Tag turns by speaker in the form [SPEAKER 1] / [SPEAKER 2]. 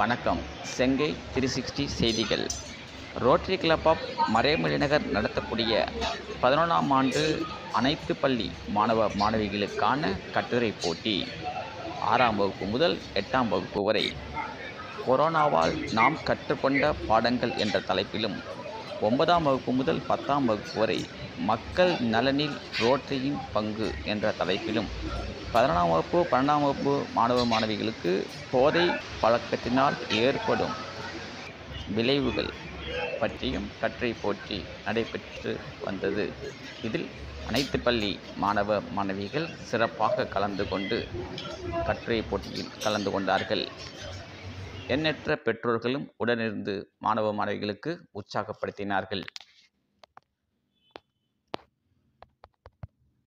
[SPEAKER 1] வணக்கம் Chengai three sixty செய்திகள் rotary club of Maraimalainagar நடத்தக்கூடிய பதினொன்றாம் ஆண்டு அனைத்து பள்ளி மாணவ மாணவிகளுக்கான கட்டுரை போட்டி ஆறாம் வகுப்பு முதல் எட்டாம் வகுப்பு வரை கொரோனாவால் நாம் கற்றுக்கொண்ட பாடங்கள் என்ற தலைப்பிலும் ஒன்பதாம் வகுப்பு முதல் பத்தாம் வகுப்பு வரை மக்கள் நலனில் ரோட்டரியின் பங்கு என்ற தலைப்பிலும் பதினொன்றாம் வகுப்பு பன்னெண்டாம் வகுப்பு மாணவ மாணவிகளுக்கு போதை பழக்கத்தினால் ஏற்படும் விளைவுகள் பற்றியும் கட்டுரை போட்டி நடைபெற்று வந்தது இதில் அனைத்து பள்ளி மாணவ மாணவிகள் சிறப்பாக கலந்து கொண்டு கட்டுரை போட்டியில் கலந்து கொண்டார்கள் எண்ணற்ற பெற்றோர்களும் உடனிருந்து மாணவ மாணவிகளுக்கு உற்சாகப்படுத்தினார்கள்